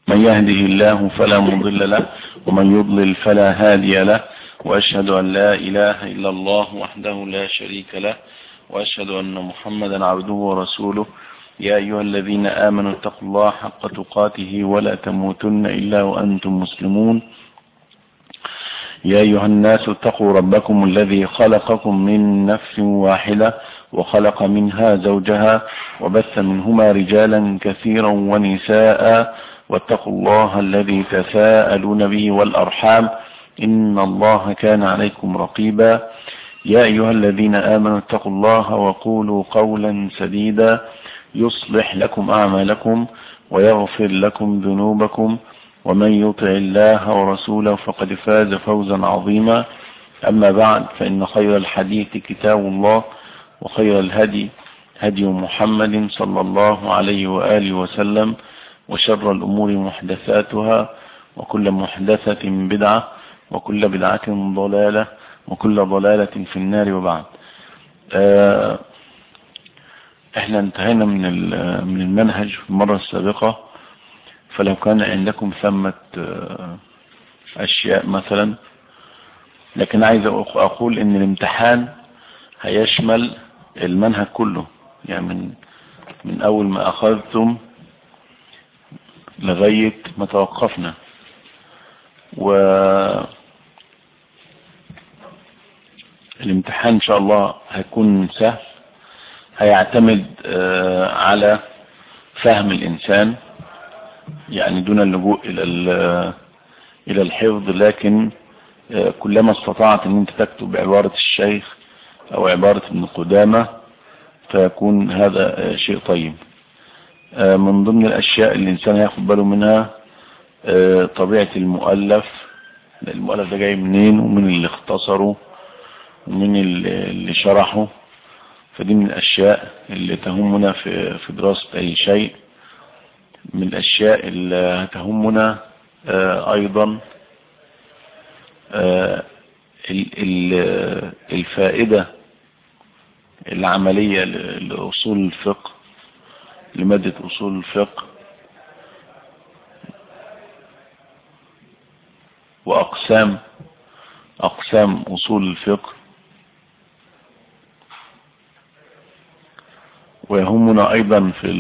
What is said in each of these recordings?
من يهده الله فلا مضل له ومن يضلل فلا هادي له وأشهد أن لا إله إلا الله وحده لا شريك له وأشهد أن محمدا عبده ورسوله يا أيها الذين آمنوا اتقوا الله حق تقاته ولا تموتن إلا وأنتم مسلمون يا أيها الناس اتقوا ربكم الذي خلقكم من نفس واحدة وخلق منها زوجها وبث منهما رجالا كثيرا ونساء واتقوا الله الذي تساءلون به والأرحام إن الله كان عليكم رقيبا يا أيها الذين آمنوا اتقوا الله وقولوا قولا سديدا يصلح لكم أعمالكم ويغفر لكم ذنوبكم ومن يطع الله ورسوله فقد فاز فوزا عظيما أما بعد فإن خير الحديث كتاب الله وخير الهدي هدي محمد صلى الله عليه وآله وسلم وشر الأمور محدثاتها وكل محدثة بدعة وكل بدعة ضلالة وكل ضلالة في النار وبعد آه احنا انتهينا من من المنهج في المرة السابقة فلو كان عندكم ثمة اشياء مثلا لكن عايز اقول ان الامتحان هيشمل المنهج كله يعني من من اول ما اخذتم لغاية ما توقفنا و الامتحان ان شاء الله هيكون سهل هيعتمد على فهم الانسان يعني دون اللجوء الى الى الحفظ لكن كلما استطعت ان انت تكتب عبارة الشيخ او عبارة ابن قدامة فيكون هذا شيء طيب من ضمن الاشياء اللي الانسان ياخد باله منها طبيعة المؤلف المؤلف ده جاي منين ومن اللي اختصره ومن اللي شرحه فدي من الاشياء اللي تهمنا في في دراسة اي شيء من الاشياء اللي تهمنا ايضا الفائدة العملية لأصول الفقه لمادة أصول الفقه وأقسام أقسام أصول الفقه ويهمنا أيضا في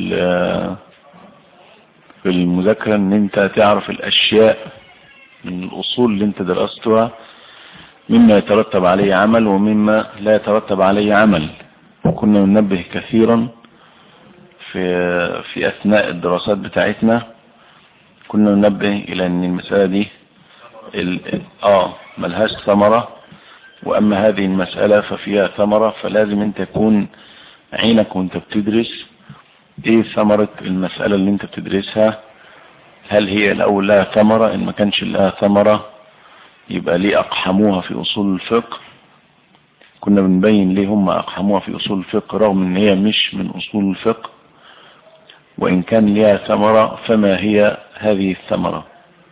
في المذاكرة ان انت تعرف الاشياء من الاصول اللي انت درستها مما يترتب عليه عمل ومما لا يترتب عليه عمل كنا ننبه كثيرا في في اثناء الدراسات بتاعتنا كنا ننبه الى ان المسألة دي ال... اه ملهاش ثمرة واما هذه المسألة ففيها ثمرة فلازم انت تكون عينك وانت بتدرس ايه ثمرة المسألة اللي انت بتدرسها هل هي الاول لها ثمرة ان ما كانش لها ثمرة يبقى ليه اقحموها في اصول الفقه كنا بنبين ليه هم اقحموها في اصول الفقه رغم ان هي مش من اصول الفقه وان كان لها ثمرة فما هي هذه الثمرة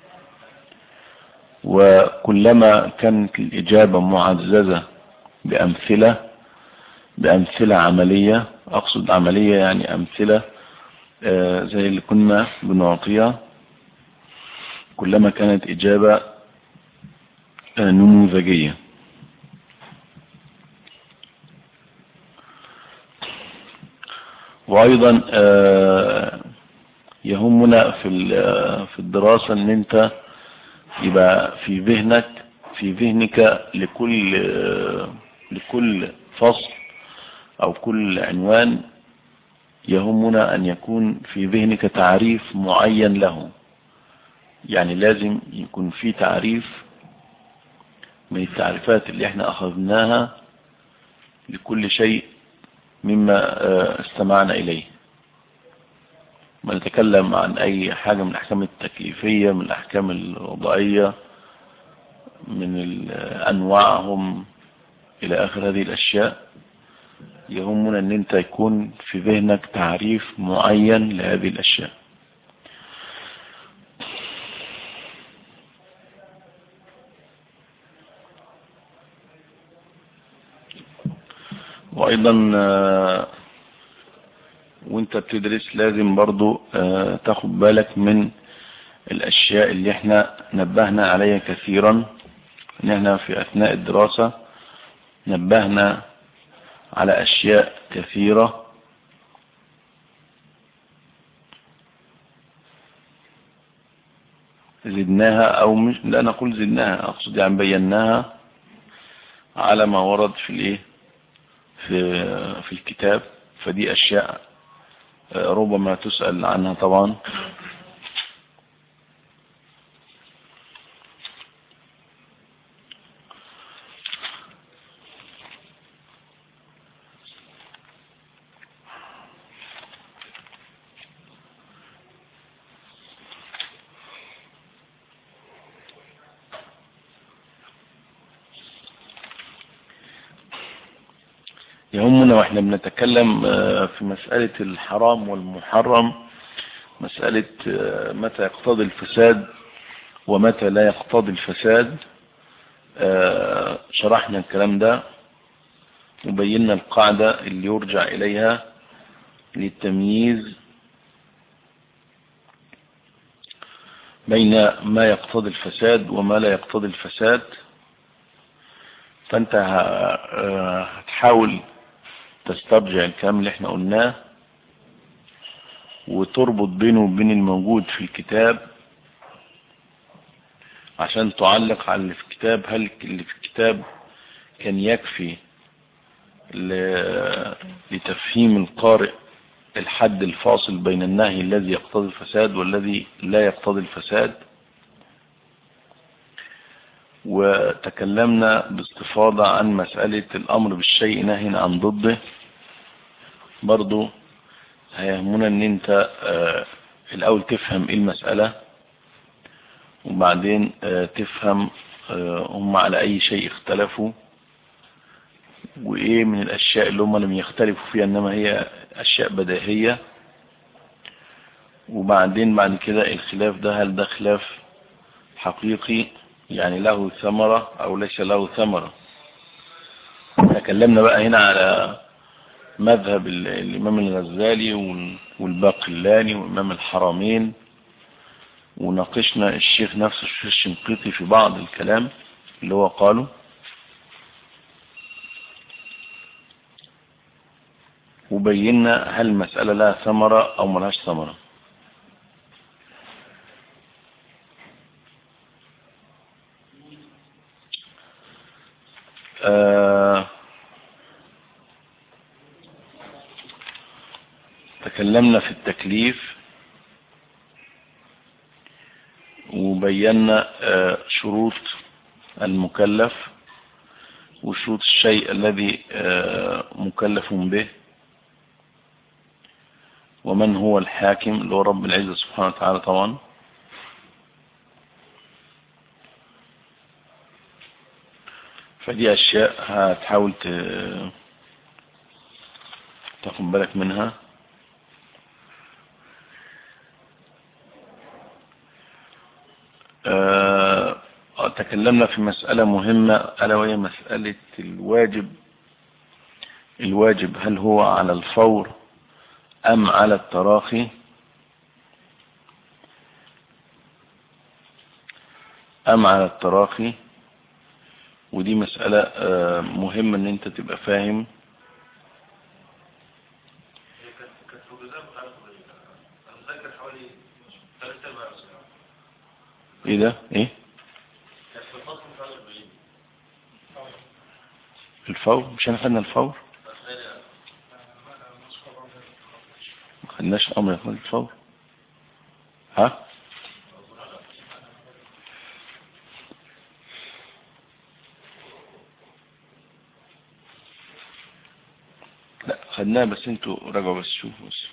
وكلما كانت الاجابة معززة بامثلة بامثلة عملية اقصد عملية يعني امثلة آه زي اللي كنا بنعطيها كلما كانت اجابة آه نموذجية وايضا آه يهمنا في في الدراسة ان انت يبقى في ذهنك في ذهنك لكل لكل فصل او كل عنوان يهمنا ان يكون في ذهنك تعريف معين له يعني لازم يكون في تعريف من التعريفات اللي احنا اخذناها لكل شيء مما استمعنا اليه ما نتكلم عن اي حاجة من الاحكام التكليفية من الاحكام الوضعية من انواعهم الى اخر هذه الاشياء يهمنا ان انت يكون في ذهنك تعريف معين لهذه الاشياء وايضا وانت بتدرس لازم برضو تاخد بالك من الأشياء اللي احنا نبهنا عليها كثيرا ان احنا في أثناء الدراسة نبهنا على أشياء كثيرة زدناها أو مش لا نقول زدناها أقصد يعني بيناها على ما ورد في الايه في في الكتاب فدي أشياء ربما تسأل عنها طبعا يهمنا واحنا بنتكلم في مسألة الحرام والمحرم مسألة متى يقتضي الفساد ومتى لا يقتضي الفساد شرحنا الكلام ده وبينا القاعدة اللي يرجع إليها للتمييز بين ما يقتضي الفساد وما لا يقتضي الفساد فانت هتحاول تسترجع الكلام اللي احنا قلناه وتربط بينه وبين الموجود في الكتاب عشان تعلق على اللي في الكتاب هل اللي في الكتاب كان يكفي لتفهيم القارئ الحد الفاصل بين النهي الذي يقتضي الفساد والذي لا يقتضي الفساد وتكلمنا باستفاضة عن مسألة الأمر بالشيء نهي عن ضده برضو هيهمنا ان انت الاول تفهم ايه المسألة وبعدين تفهم هم على اي شيء اختلفوا وايه من الاشياء اللي هم لم يختلفوا فيها انما هي اشياء بديهية وبعدين بعد كده الخلاف ده هل ده خلاف حقيقي يعني له ثمرة او ليس له ثمرة تكلمنا بقى هنا على مذهب الامام الغزالي والباقلاني وامام الحرمين وناقشنا الشيخ نفسه الشيخ الشنقيطي في بعض الكلام اللي هو قاله وبينا هل المسألة لها ثمرة او ملهاش ثمرة آه تكلمنا في التكليف وبينا آه شروط المكلف وشروط الشيء الذي آه مكلف به ومن هو الحاكم اللي هو رب العزة سبحانه وتعالى طبعا فدي أشياء هتحاول تاخد بالك منها أه تكلمنا في مسألة مهمة ألا وهي مسألة الواجب الواجب هل هو على الفور أم على التراخي أم على التراخي ودي مسألة أه مهمة ان انت تبقى فاهم ايه ده ايه الفور مش انا خدنا الفور ما خدناش امر ياخد الفور ها لا خدناه بس انتوا راجعوا بس شوفوا بس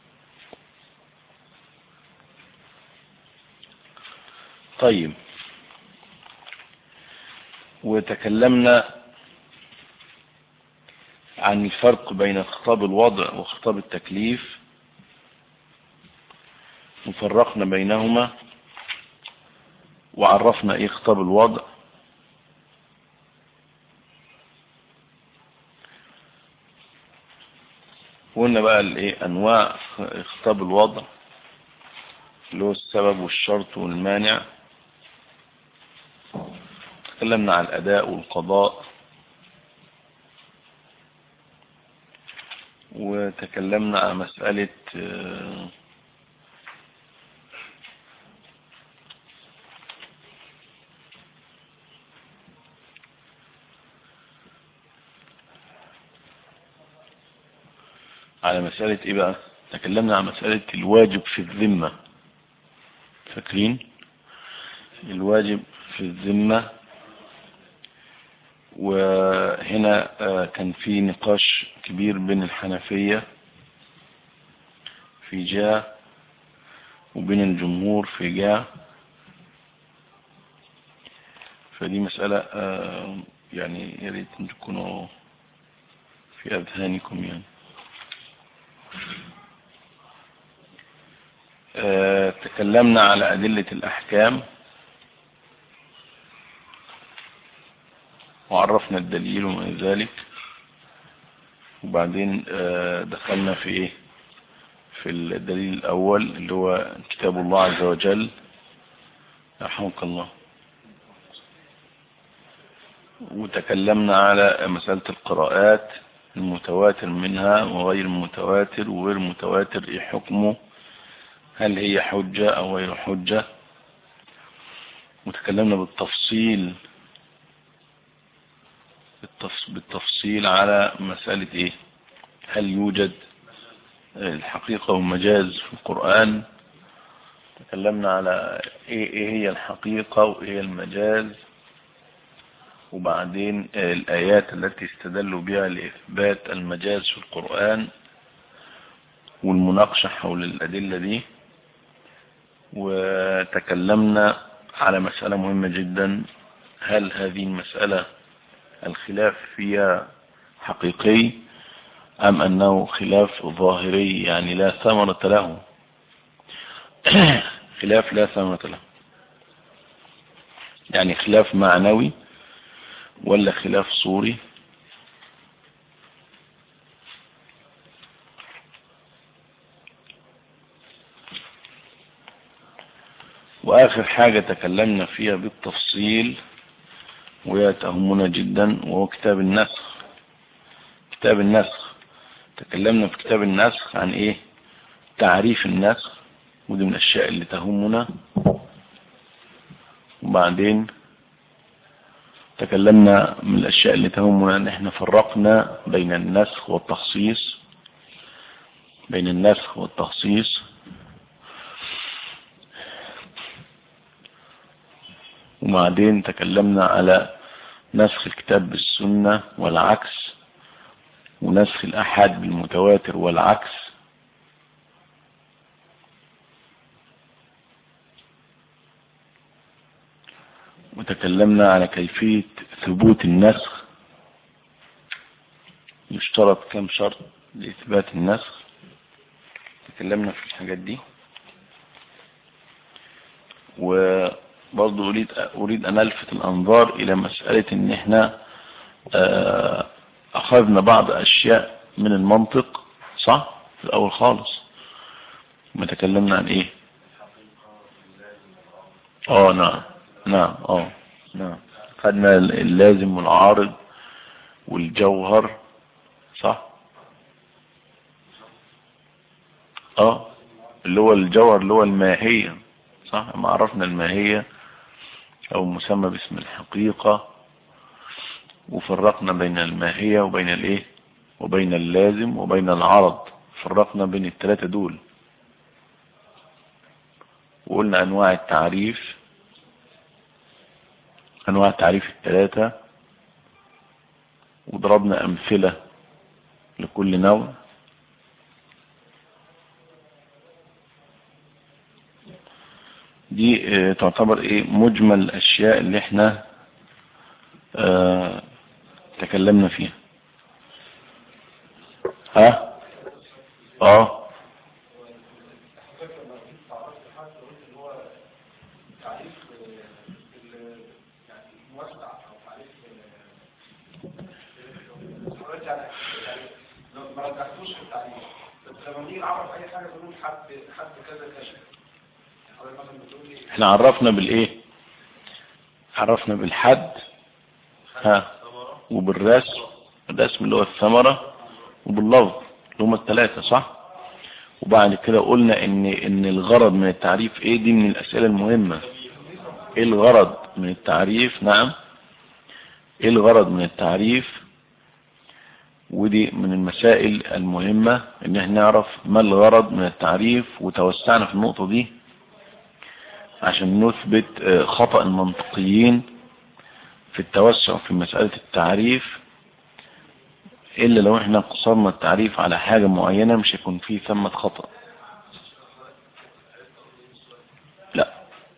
طيب وتكلمنا عن الفرق بين خطاب الوضع وخطاب التكليف وفرقنا بينهما وعرفنا ايه خطاب الوضع وقلنا بقى الايه انواع خطاب الوضع اللي هو السبب والشرط والمانع تكلمنا عن الأداء والقضاء وتكلمنا عن مسألة آه، على مسألة ايه بقى تكلمنا عن مسألة الواجب في الذمة فاكرين الواجب في الذمة وهنا آه، كان في نقاش كبير بين الحنفية في جاء وبين الجمهور في جاء فدي مسألة آه، يعني يريد أن تكونوا في أذهانكم يعني آه، تكلمنا على أدلة الأحكام وعرفنا الدليل وما ذلك وبعدين آه، دخلنا في ايه في الدليل الاول اللي هو كتاب الله عز وجل يرحمك الله وتكلمنا على مسألة القراءات المتواتر منها وغير المتواتر وغير المتواتر ايه حكمه هل هي حجة او غير حجة وتكلمنا بالتفصيل بالتفصيل على مسألة ايه هل يوجد الحقيقة والمجاز في القرآن تكلمنا على ايه, إيه هي الحقيقة وايه هي المجاز وبعدين الآيات التي استدلوا بها لإثبات المجاز في القرآن والمناقشة حول الأدلة دي وتكلمنا على مسألة مهمة جدا هل هذه المسألة الخلاف فيها حقيقي أم أنه خلاف ظاهري يعني لا ثمرة له خلاف لا ثمرة له يعني خلاف معنوي ولا خلاف صوري وآخر حاجة تكلمنا فيها بالتفصيل وهي تهمنا جدا وهو كتاب النسخ كتاب النسخ تكلمنا في كتاب النسخ عن ايه تعريف النسخ ودي من الاشياء اللي تهمنا وبعدين تكلمنا من الاشياء اللي تهمنا ان احنا فرقنا بين النسخ والتخصيص بين النسخ والتخصيص وبعدين تكلمنا على نسخ الكتاب بالسنة والعكس ونسخ الأحاد بالمتواتر والعكس وتكلمنا على كيفية ثبوت النسخ يشترط كم شرط لإثبات النسخ تكلمنا في الحاجات دي و برضو أريد, أريد أن ألفت الأنظار إلى مسألة أن احنا آه، أخذنا بعض أشياء من المنطق صح في الأول خالص ما تكلمنا عن إيه اه نعم نعم اه نعم خدنا اللازم والعارض والجوهر صح اه اللي هو الجوهر اللي هو الماهية صح ما عرفنا الماهية او مسمى باسم الحقيقة وفرقنا بين الماهية وبين الايه وبين اللازم وبين العرض فرقنا بين الثلاثة دول وقلنا انواع التعريف انواع التعريف الثلاثة وضربنا امثلة لكل نوع دي اه تعتبر ايه مجمل الاشياء اللي احنا اه تكلمنا فيها ها اه ما رجعتوش في التعليم بس لما نيجي نعرف اي حاجه بنقول حد حد كذا كذا احنا عرفنا بالايه عرفنا بالحد ها وبالرسم الرسم اللي هو الثمرة وباللفظ اللي هما الثلاثة صح وبعد كده قلنا ان ان الغرض من التعريف ايه دي من الاسئلة المهمة ايه الغرض من التعريف نعم ايه الغرض من التعريف ودي من المسائل المهمة ان احنا نعرف ما الغرض من التعريف وتوسعنا في النقطة دي عشان نثبت خطأ المنطقيين في التوسع في مسألة التعريف إلا لو احنا قصرنا التعريف على حاجة معينة مش هيكون فيه ثمة خطأ لا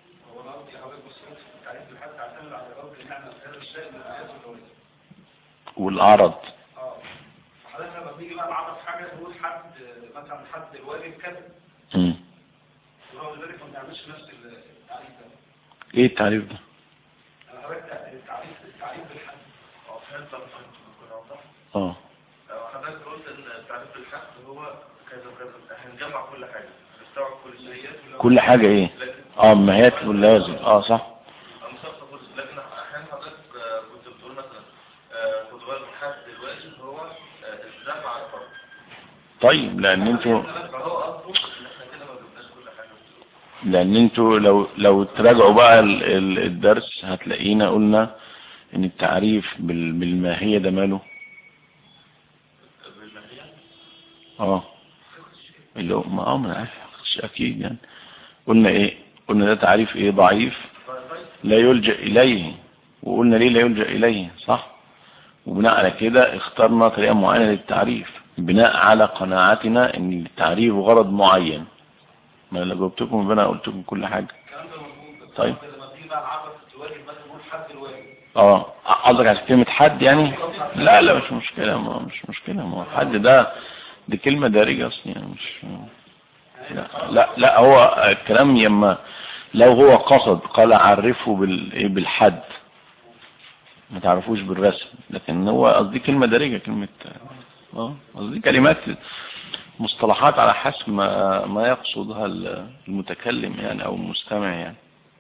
والعرض حضرتك لما بنيجي بقى نعرف حاجه نقول حد مثلا حد الواجب كذا مم. ورغم ذلك ما بنعملش نفس التعريف ده ايه التعريف ده انا حضرتك التعريف التعريف بالحد اه فهمت فهمت كنت اوضح اه حضرتك قلت ان التعريف بالحد هو كذا وكذا هنجمع كل حاجه نستوعب كل الشيئات كل حاجة ايه اه مهات واللازم اه صح مصطفى كل لكن احيانا حضرتك آه، كنت بتقول مثلا آه، خد بالك حد الواجب هو آه، الالتزام على الفرض طيب لان انتوا فهو قصده ان احنا كده ما جبناش كل حاجه لان انتوا لو لو تراجعوا بقى ال- ال- الدرس هتلاقينا قلنا ان التعريف بال- بالماهية ده ماله اه اللي هو ما اه ما أنا عارف اكيد يعني قلنا ايه قلنا ده تعريف ايه ضعيف لا يلجأ اليه وقلنا ليه لا يلجأ اليه صح وبناء على كده اخترنا طريقة معينة للتعريف بناء على قناعتنا ان التعريف غرض معين ما انا جاوبتكم يبقى انا قلت لكم كل حاجة الكلام ده مظبوط بس طيب. لما تيجي بقى نعرف الواجب مثلا نقول حد الواجب اه قصدك على كلمة حد يعني لا لا مش مشكلة ما مش مشكلة ما هو حد ده دي كلمة دارجة اصلا يعني مش لا لا, لا هو الكلام يما لو هو قصد قال عرفه بال إيه بالحد ما تعرفوش بالرسم لكن هو قصدي كلمة دارجة كلمة اه قصدي كلمات مصطلحات على حسب ما ما يقصدها المتكلم يعني او المستمع يعني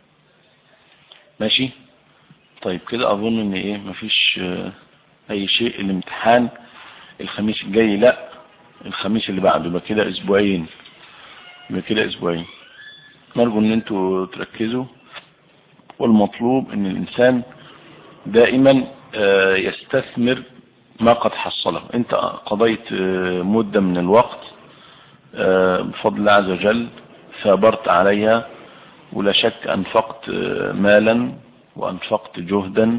ماشي طيب كده اظن ان ايه مفيش آه، اي شيء الامتحان الخميس الجاي لا الخميس اللي بعده يبقى كده اسبوعين يبقى كده اسبوعين نرجو ان انتوا تركزوا والمطلوب ان الانسان دائما آه، يستثمر ما قد حصله انت قضيت آه، مدة من الوقت آه، بفضل الله عز وجل ثابرت عليها ولا شك انفقت آه، مالا وانفقت جهدا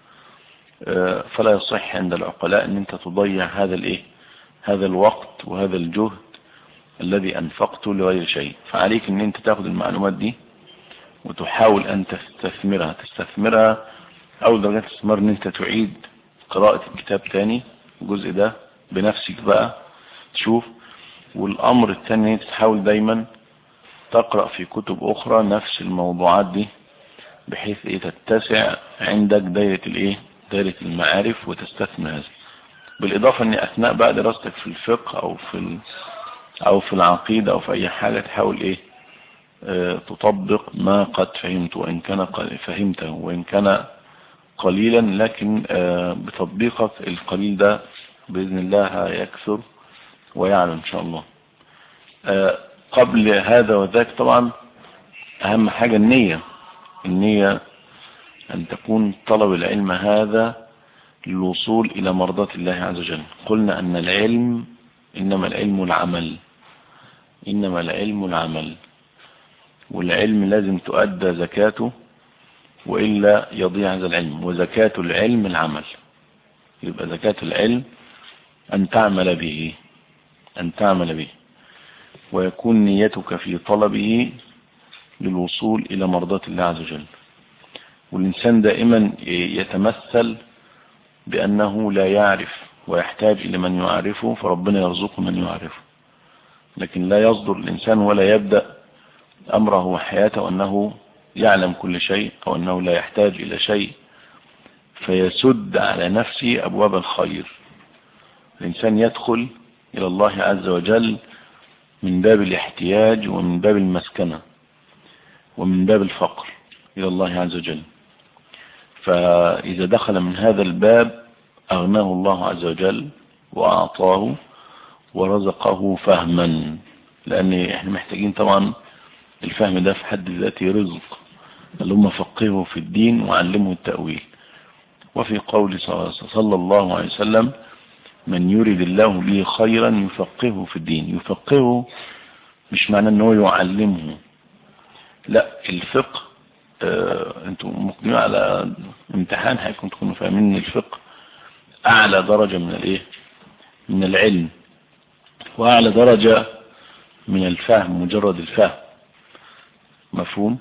آه، فلا يصح عند العقلاء ان انت تضيع هذا الايه هذا الوقت وهذا الجهد الذي انفقته لغير شيء فعليك ان انت تاخد المعلومات دي وتحاول ان تستثمرها تستثمرها اول درجة استثمار ان انت تعيد قراءة الكتاب تاني الجزء ده بنفسك بقى تشوف والامر الثاني ان انت تحاول دايما تقرأ في كتب اخرى نفس الموضوعات دي بحيث ايه تتسع عندك دايرة الايه دايرة المعارف وتستثمر هذا بالاضافة ان اثناء بقى دراستك في الفقه او في ال... او في العقيدة او في اي حاجة تحاول ايه اه تطبق ما قد فهمت وان كان قل- فهمته وان كان قليلا لكن اه بتطبيقك القليل ده بإذن الله يكثر ويعلى ان شاء الله اه قبل هذا وذاك طبعا اهم حاجة النية النية أن تكون طلب العلم هذا للوصول إلى مرضاة الله عز وجل قلنا أن العلم إنما العلم العمل إنما العلم العمل والعلم لازم تؤدى زكاته وإلا يضيع هذا العلم وزكاة العلم العمل يبقى زكاة العلم أن تعمل به أن تعمل به ويكون نيتك في طلبه للوصول إلى مرضاة الله عز وجل والإنسان دائما يتمثل بأنه لا يعرف ويحتاج إلى من يعرفه فربنا يرزقه من يعرفه لكن لا يصدر الإنسان ولا يبدأ أمره وحياته أنه يعلم كل شيء أو أنه لا يحتاج إلى شيء فيسد على نفسه أبواب الخير الإنسان يدخل إلى الله عز وجل من باب الاحتياج ومن باب المسكنة ومن باب الفقر إلى الله عز وجل فإذا دخل من هذا الباب أغناه الله عز وجل وأعطاه ورزقه فهما لأن احنا محتاجين طبعا الفهم ده في حد ذاته رزق اللي هم فقهوا في الدين وعلموا التأويل وفي قول صلى الله عليه وسلم من يريد الله به خيرا يفقهه في الدين يفقهه مش معنى انه يعلمه لا الفقه اه انتم مقدمين على امتحان هيكون تكونوا فاهمين ان الفقه اعلى درجة من الايه من العلم واعلى درجة من الفهم مجرد الفهم مفهوم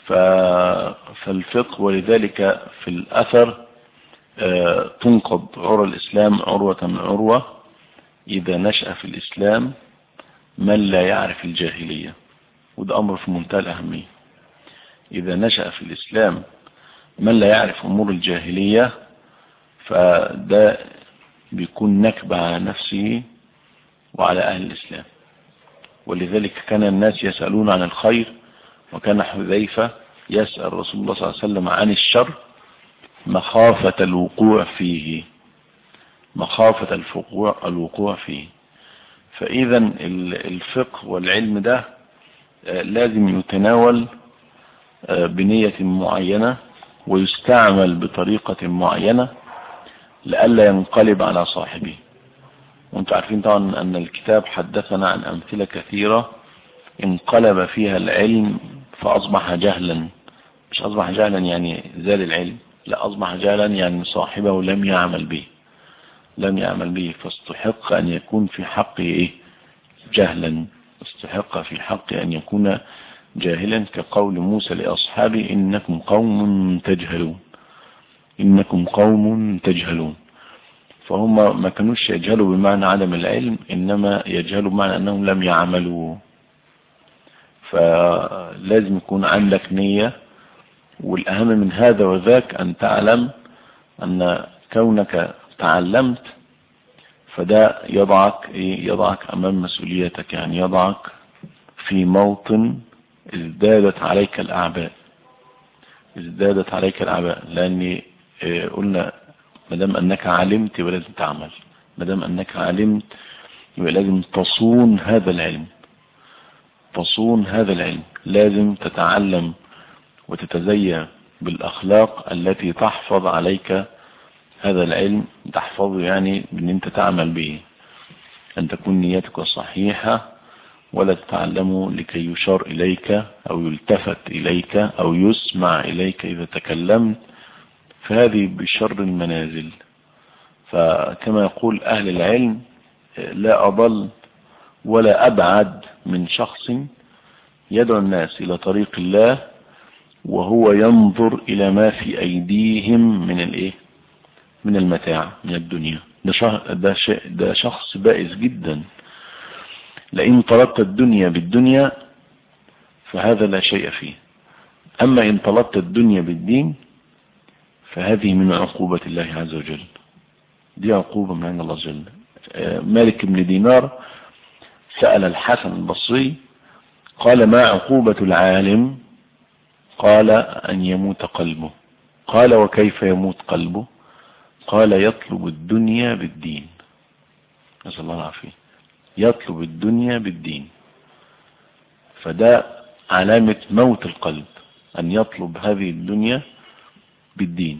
فالفقه ولذلك في الاثر اه تنقض عرى الاسلام عروة عروة اذا نشأ في الاسلام من لا يعرف الجاهلية وده امر في منتهى الاهمية اذا نشأ في الاسلام من لا يعرف امور الجاهلية فده بيكون نكبة على نفسه وعلى اهل الاسلام ولذلك كان الناس يسألون عن الخير وكان حذيفة يسأل رسول الله صلى الله عليه وسلم عن الشر مخافة الوقوع فيه مخافة الوقوع فيه فإذا الفقه والعلم ده لازم يتناول بنية معينة ويستعمل بطريقة معينة لئلا ينقلب على صاحبه وانتم عارفين طبعا أن الكتاب حدثنا عن أمثلة كثيرة انقلب فيها العلم فأصبح جهلا مش أصبح جهلا يعني زال العلم لا أصبح جهلا يعني صاحبه لم يعمل به لم يعمل به فاستحق أن يكون في حقه إيه جهلا استحق في حقه أن يكون جاهلا كقول موسى لأصحابه إنكم قوم تجهلون إنكم قوم تجهلون فهم ما كانوش يجهلوا بمعنى عدم العلم إنما يجهلوا بمعنى أنهم لم يعملوا فلازم يكون عندك نية والأهم من هذا وذاك أن تعلم أن كونك تعلمت فده يضعك إيه يضعك أمام مسؤوليتك يعني يضعك في موطن ازدادت عليك الأعباء ازدادت عليك الأعباء لأن إيه قلنا مدام أنك علمت يبقى لازم تعمل مدام أنك علمت يبقى لازم تصون هذا العلم تصون هذا العلم لازم تتعلم وتتزين بالأخلاق التي تحفظ عليك هذا العلم تحفظه يعني بأن أنت تعمل به أن تكون نيتك صحيحة ولا تتعلمه لكي يشار إليك أو يلتفت إليك أو يسمع إليك إذا تكلمت فهذه بشر المنازل فكما يقول أهل العلم لا أضل ولا أبعد من شخص يدعو الناس إلى طريق الله وهو ينظر إلى ما في أيديهم من الإيه من المتاع من الدنيا ده, ده, ده شخص بائس جدا لئن طلبت الدنيا بالدنيا فهذا لا شيء فيه أما إن طلبت الدنيا بالدين فهذه من عقوبة الله عز وجل دي عقوبة من عند الله عز وجل مالك بن دينار سأل الحسن البصري قال ما عقوبة العالم قال أن يموت قلبه قال وكيف يموت قلبه قال يطلب الدنيا بالدين نسأل الله العافية يطلب الدنيا بالدين فده علامة موت القلب أن يطلب هذه الدنيا بالدين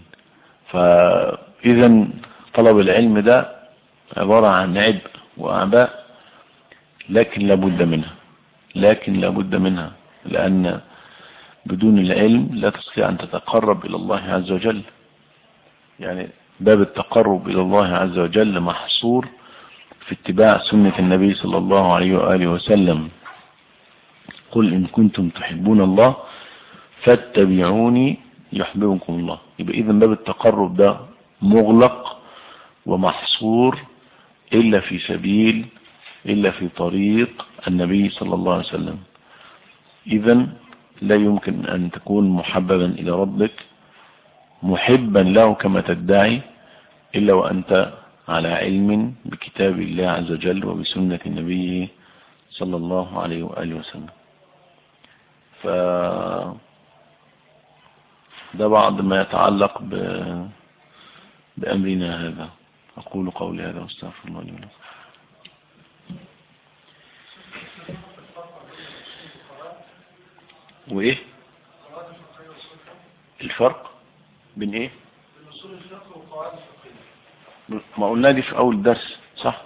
فإذا طلب العلم ده عبارة عن عبء وأعباء لكن لابد منها لكن لابد منها لأن بدون العلم لا تستطيع أن تتقرب إلى الله عز وجل يعني باب التقرب إلى الله عز وجل محصور في اتباع سنة النبي صلى الله عليه وآله وسلم قل إن كنتم تحبون الله فاتبعوني يحببكم الله يبقى إذا باب التقرب ده مغلق ومحصور إلا في سبيل إلا في طريق النبي صلى الله عليه وسلم إذا لا يمكن أن تكون محببا إلى ربك محبا له كما تدعي إلا وأنت على علم بكتاب الله عز وجل وبسنة النبي صلى الله عليه وآله وسلم ف ده بعض ما يتعلق ب... بأمرنا هذا أقول قولي هذا واستغفر الله لي ولكم وإيه الفرق بين إيه ما قلنا دي في أول درس صح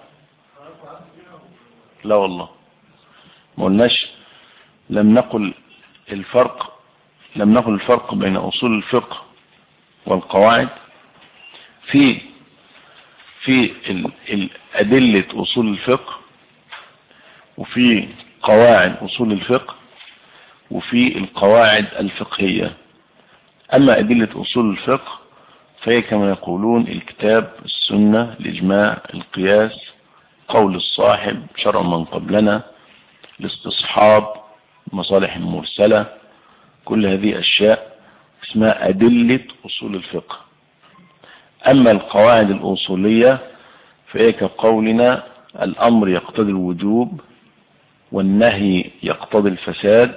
لا والله ما قلناش لم نقل الفرق لم نقل الفرق بين أصول الفقه والقواعد في في أدلة أصول الفقه وفي قواعد أصول الفقه وفي القواعد الفقهية أما أدلة أصول الفقه فهي كما يقولون الكتاب السنة الإجماع القياس قول الصاحب شرع من قبلنا الاستصحاب مصالح المرسلة كل هذه أشياء اسمها أدلة أصول الفقه أما القواعد الأصولية فهي كقولنا الأمر يقتضي الوجوب والنهي يقتضي الفساد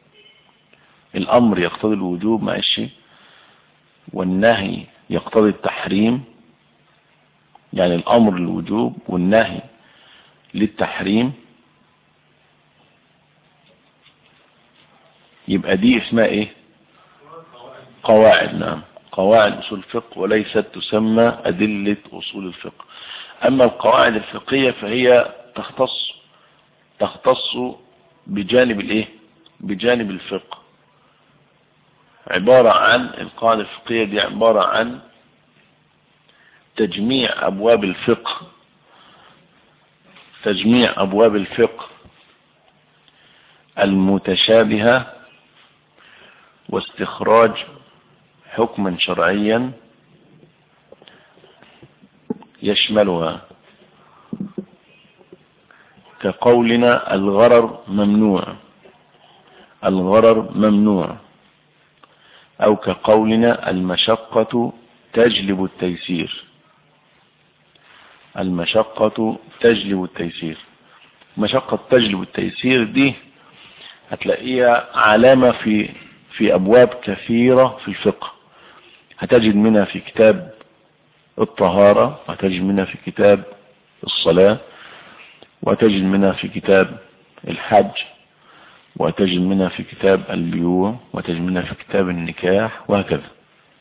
الأمر يقتضي الوجوب ماشي والنهي يقتضي التحريم يعني الأمر للوجوب والنهي للتحريم يبقى دي اسمها ايه قواعد نعم قواعد اصول الفقه وليست تسمى ادلة اصول الفقه اما القواعد الفقهية فهي تختص تختص بجانب الايه بجانب الفقه عبارة عن القاعدة الفقهية دي عبارة عن تجميع ابواب الفقه تجميع ابواب الفقه المتشابهة واستخراج حكما شرعيا يشملها كقولنا الغرر ممنوع الغرر ممنوع او كقولنا المشقة تجلب التيسير المشقة تجلب التيسير مشقة تجلب التيسير دي هتلاقيها علامة في في أبواب كثيرة في الفقه هتجد منها في كتاب الطهارة وهتجد منها في كتاب الصلاة وتجد منها في كتاب الحج وتجد منها في كتاب البيوع وتجد منها في كتاب النكاح وهكذا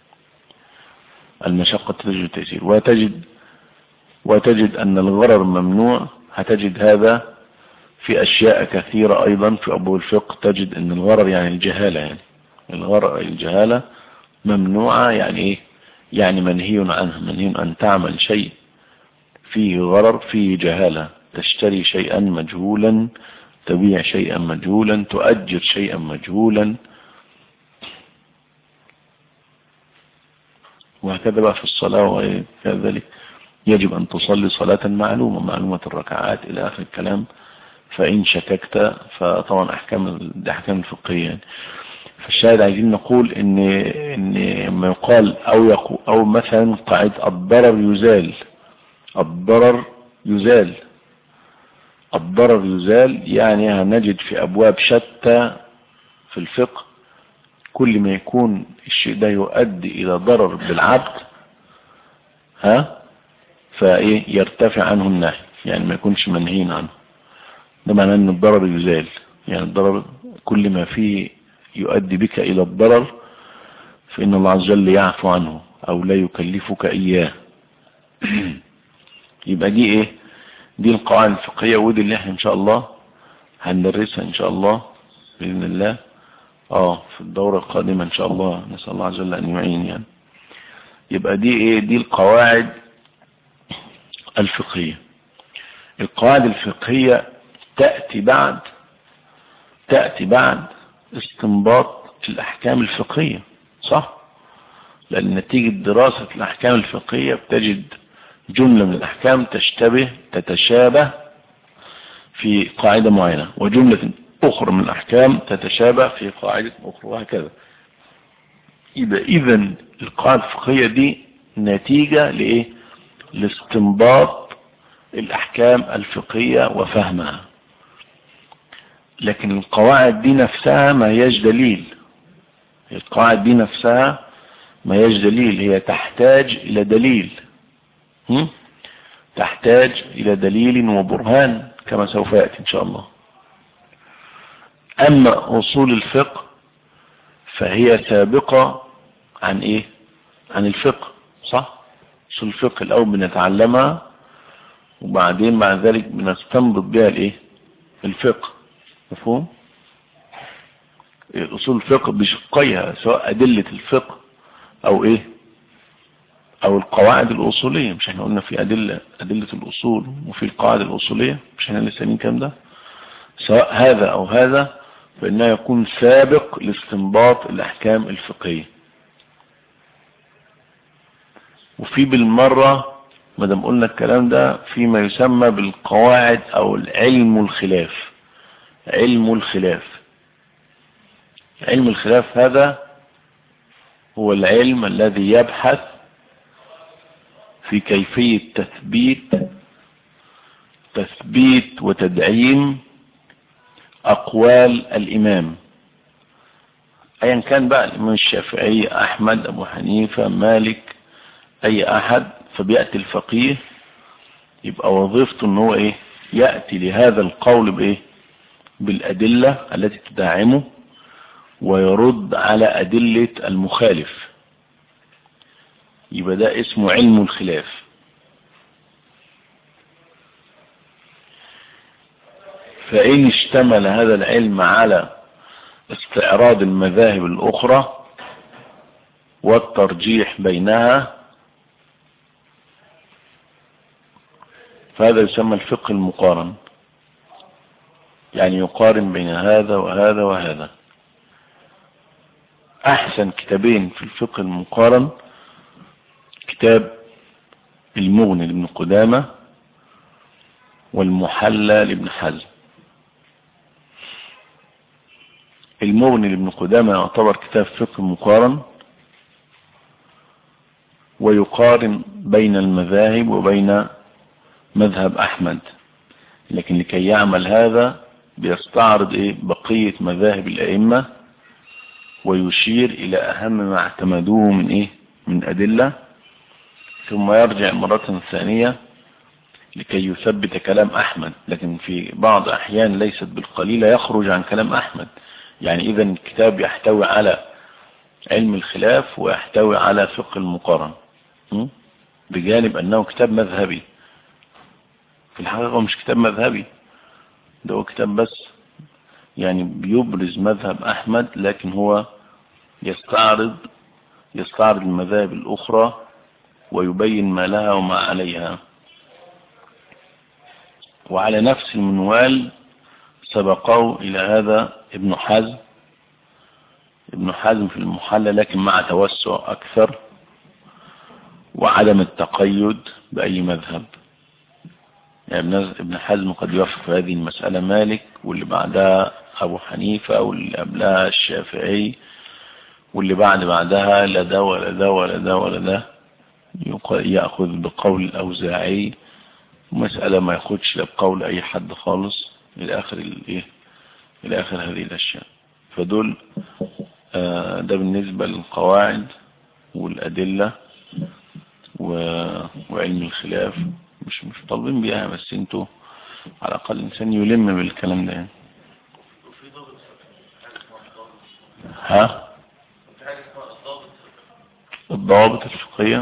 المشقة تجد التيسير وتجد وتجد أن الغرر ممنوع هتجد هذا في أشياء كثيرة أيضا في أبو الفقه تجد أن الغرر يعني الجهالة يعني الغرر الجهالة ممنوعة يعني إيه يعني منهي عنه منهي أن تعمل شيء فيه غرر فيه جهالة تشتري شيئا مجهولا تبيع شيئا مجهولا تؤجر شيئا مجهولا وهكذا بقى في الصلاة وكذلك يجب أن تصلي صلاة معلومة معلومة الركعات إلى آخر الكلام فإن شككت فطبعا أحكام دي أحكام الفقهية يعني فالشاهد عايزين نقول إن إن ما يقال أو يقول أو مثلا قاعدة الضرر يزال الضرر يزال الضرر يزال يعني هنجد في أبواب شتى في الفقه كل ما يكون الشيء ده يؤدي إلى ضرر بالعبد ها فايه يرتفع عنه النهي يعني ما يكونش منهين عنه ده معناه ان الضرر يزال يعني الضرر كل ما فيه يؤدي بك الى الضرر فان الله عز وجل يعفو عنه او لا يكلفك اياه يبقى دي ايه دي القواعد الفقهية ودي اللي احنا ان شاء الله هندرسها ان شاء الله باذن الله اه في الدورة القادمة ان شاء الله نسأل الله عز وجل ان يعين يعني يبقى دي ايه دي القواعد الفقهية القواعد الفقهية تأتي بعد تأتي بعد استنباط الأحكام الفقهية صح لأن نتيجة دراسة الأحكام الفقهية بتجد جملة من الأحكام تشتبه تتشابه في قاعدة معينة وجملة أخرى من الأحكام تتشابه في قاعدة أخرى وهكذا يبقى إذا القاعدة الفقهية دي نتيجة لإيه لاستنباط الأحكام الفقهية وفهمها لكن القواعد دي نفسها ما هياش دليل القواعد دي نفسها ما هياش دليل هي تحتاج الى دليل هم؟ تحتاج الى دليل وبرهان كما سوف يأتي ان شاء الله اما اصول الفقه فهي سابقة عن ايه عن الفقه صح اصول الفقه الاول بنتعلمها وبعدين بعد ذلك بنستنبط بها الايه الفقه مفهوم اصول الفقه بشقيها سواء ادلة الفقه او ايه او القواعد الاصولية مش احنا قلنا في ادلة ادلة الاصول وفي القواعد الاصولية مش احنا لسه قايلين كام ده سواء هذا او هذا فانه يكون سابق لاستنباط الاحكام الفقهية وفي بالمرة ما دام قلنا الكلام ده فيما يسمى بالقواعد او العلم الخلاف علم الخلاف علم الخلاف هذا هو العلم الذي يبحث في كيفية تثبيت تثبيت وتدعيم أقوال الإمام أيا كان بقى الإمام الشافعي أحمد أبو حنيفة مالك أي أحد فبيأتي الفقيه يبقى وظيفته ان هو ايه يأتي لهذا القول بايه بالأدلة التي تدعمه ويرد على أدلة المخالف يبقى ده اسمه علم الخلاف فإن اشتمل هذا العلم على استعراض المذاهب الأخرى والترجيح بينها فهذا يسمى الفقه المقارن يعني يقارن بين هذا وهذا وهذا احسن كتابين في الفقه المقارن كتاب المغني لابن قدامة والمحلى لابن حزم المغني لابن قدامة يعتبر كتاب فقه مقارن ويقارن بين المذاهب وبين مذهب احمد لكن لكي يعمل هذا بيستعرض ايه بقية مذاهب الائمة ويشير الى اهم ما اعتمدوه من ايه من ادلة ثم يرجع مرة ثانية لكي يثبت كلام احمد لكن في بعض احيان ليست بالقليلة يخرج عن كلام احمد يعني اذا الكتاب يحتوي على علم الخلاف ويحتوي على فقه المقارن بجانب انه كتاب مذهبي في الحقيقة هو مش كتاب مذهبي ده هو كتاب بس يعني بيبرز مذهب احمد لكن هو يستعرض يستعرض المذاهب الاخرى ويبين ما لها وما عليها وعلى نفس المنوال سبقوا الى هذا ابن حزم ابن حزم في المحلى لكن مع توسع اكثر وعدم التقيد باي مذهب يعني ابن حزم قد يوافق في هذه المسألة مالك واللي بعدها أبو حنيفة واللي قبلها الشافعي واللي بعد بعدها لا ده ولا ده ولا ده ولا ده يأخذ بقول الأوزاعي مسألة ما ياخدش بقول أي حد خالص إلى آخر الإيه إلى آخر هذه الأشياء فدول آه ده بالنسبة للقواعد والأدلة وعلم الخلاف مش مش طالبين بيها بس انتوا على الاقل الانسان يلم بالكلام ده يعني ها الضوابط الفقهية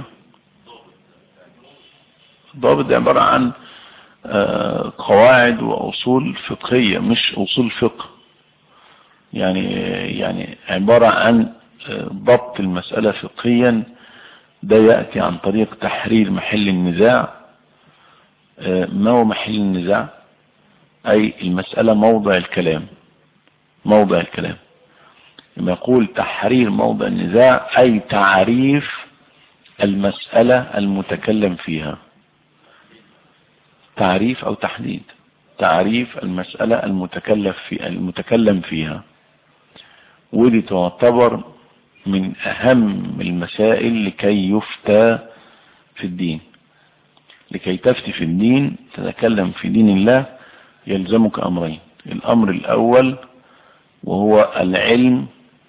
الضوابط دي عبارة عن قواعد واصول فقهية مش اصول فقه يعني يعني عبارة عن ضبط المسألة فقهيا ده يأتي عن طريق تحرير محل النزاع ما هو محل النزاع أي المسألة موضع الكلام موضع الكلام لما يقول تحرير موضع النزاع أي تعريف المسألة المتكلم فيها تعريف أو تحديد تعريف المسألة المتكلف في المتكلم فيها ودي تعتبر من أهم المسائل لكي يفتى في الدين لكي تفتي في الدين تتكلم في دين الله يلزمك أمرين الأمر الأول وهو العلم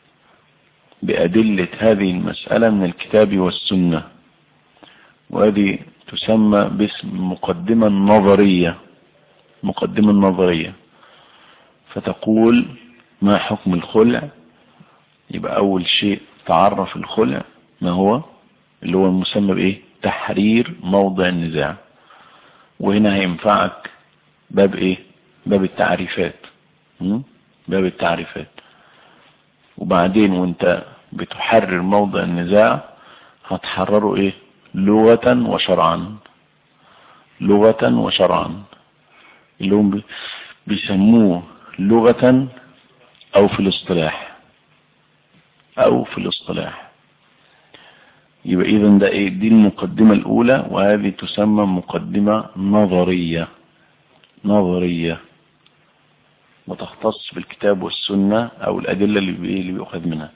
بأدلة هذه المسألة من الكتاب والسنة وهذه تسمى باسم مقدمة نظرية مقدمة نظرية فتقول ما حكم الخلع يبقى أول شيء تعرف الخلع ما هو اللي هو المسمى بإيه تحرير موضع النزاع وهنا هينفعك باب إيه باب التعريفات باب التعريفات وبعدين وانت بتحرر موضع النزاع هتحرره ايه لغة وشرعا لغة وشرعا اللي هم بيسموه لغة او في الاصطلاح او في الاصطلاح يبقى اذا ده ايه دي المقدمة الاولى وهذه تسمى مقدمة نظرية نظرية وتختص بالكتاب والسنة او الادلة اللي اللي بيؤخذ منها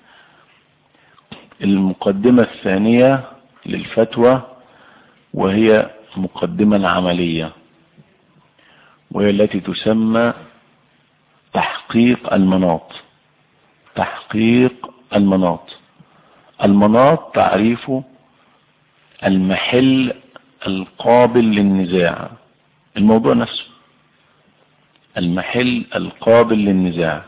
المقدمة الثانية للفتوى وهي مقدمة العملية وهي التي تسمى تحقيق المناط تحقيق المناط المناط تعريف المحل القابل للنزاع الموضوع نفسه المحل القابل للنزاع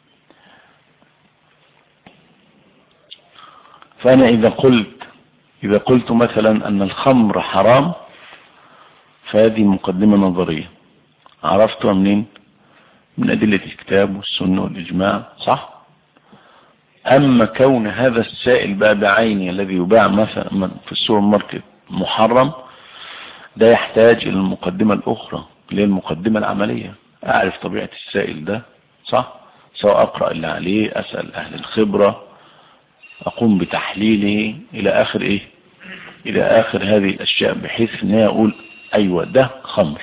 فأنا إذا قلت إذا قلت مثلا أن الخمر حرام فهذه مقدمة نظرية عرفتها منين من أدلة الكتاب والسنة والإجماع صح أما كون هذا السائل بقى بعينه الذي يباع مثلا في السوبر ماركت محرم ده يحتاج إلى المقدمة الأخرى اللي هي المقدمة العملية أعرف طبيعة السائل ده صح سواء أقرأ اللي عليه أسأل أهل الخبرة أقوم بتحليله إلى آخر إيه إلى آخر هذه الأشياء بحيث أن أقول أيوة ده خمر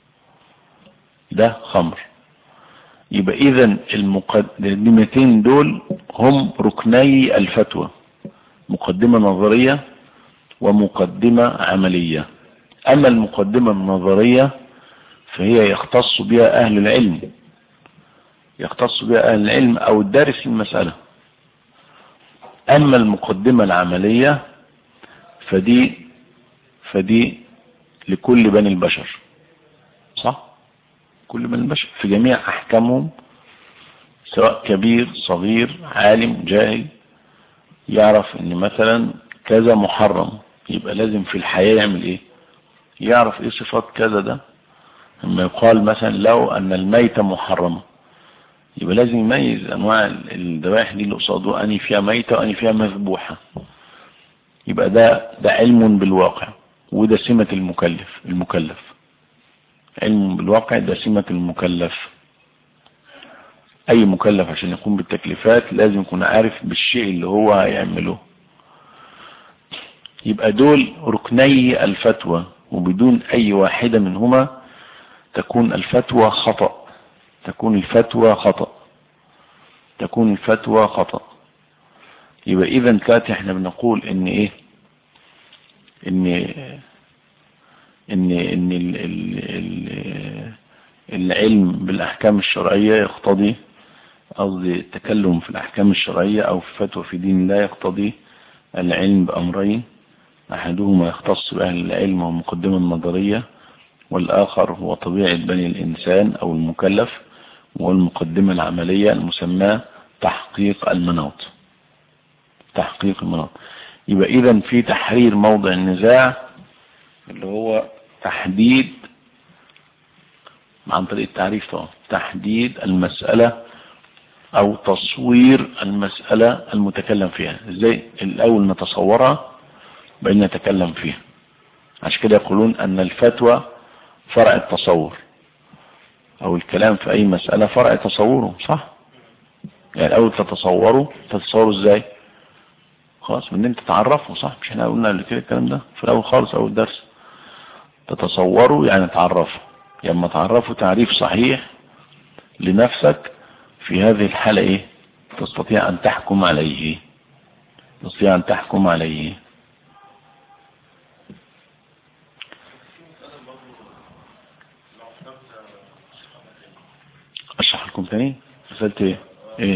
ده خمر يبقى إذا المقدمتين دول هم ركني الفتوى مقدمة نظرية ومقدمة عملية أما المقدمة النظرية فهي يختص بها أهل العلم يختص بها أهل العلم أو الدارس المسألة أما المقدمة العملية فدي فدي لكل بني البشر صح كل بني البشر في جميع أحكامهم سواء كبير صغير عالم جاهل يعرف ان مثلا كذا محرم يبقى لازم في الحياة يعمل ايه يعرف ايه صفات كذا ده لما يقال مثلا لو ان الميت محرمة يبقى لازم يميز انواع الذبائح دي اللي قصاده اني فيها ميتة واني فيها مذبوحة يبقى ده ده علم بالواقع وده سمة المكلف المكلف علم بالواقع ده سمة المكلف اي مكلف عشان يقوم بالتكليفات لازم يكون عارف بالشيء اللي هو هيعمله يبقى دول ركني الفتوى وبدون اي واحدة منهما تكون الفتوى خطأ تكون الفتوى خطأ تكون الفتوى خطأ يبقى اذا كانت احنا بنقول ان ايه ان ان ان ال ال ال العلم بالاحكام الشرعية يقتضي قصدي التكلم في الاحكام الشرعية او في فتوى في دين الله يقتضي العلم بامرين احدهما يختص باهل العلم ومقدمة النظرية والاخر هو طبيعة بني الانسان او المكلف والمقدمة العملية المسماة تحقيق المناط تحقيق المناط يبقى اذا في تحرير موضع النزاع اللي هو تحديد عن طريق التعريف طبعا تحديد المسألة او تصوير المسألة المتكلم فيها ازاي الاول نتصورها بأن نتكلم فيها عشان كده يقولون ان الفتوى فرع التصور او الكلام في اي مسألة فرع تصوره صح يعني الاول تتصوره تتصوره ازاي خلاص من انت تعرفه صح مش احنا قلنا قبل كده الكلام ده في الاول خالص اول درس تتصوره يعني تعرفه لما تعرفه تعريف صحيح لنفسك في هذه الحالة ايه تستطيع ان تحكم عليه تستطيع ان تحكم عليه اشرح تاني رسالت ايه ايه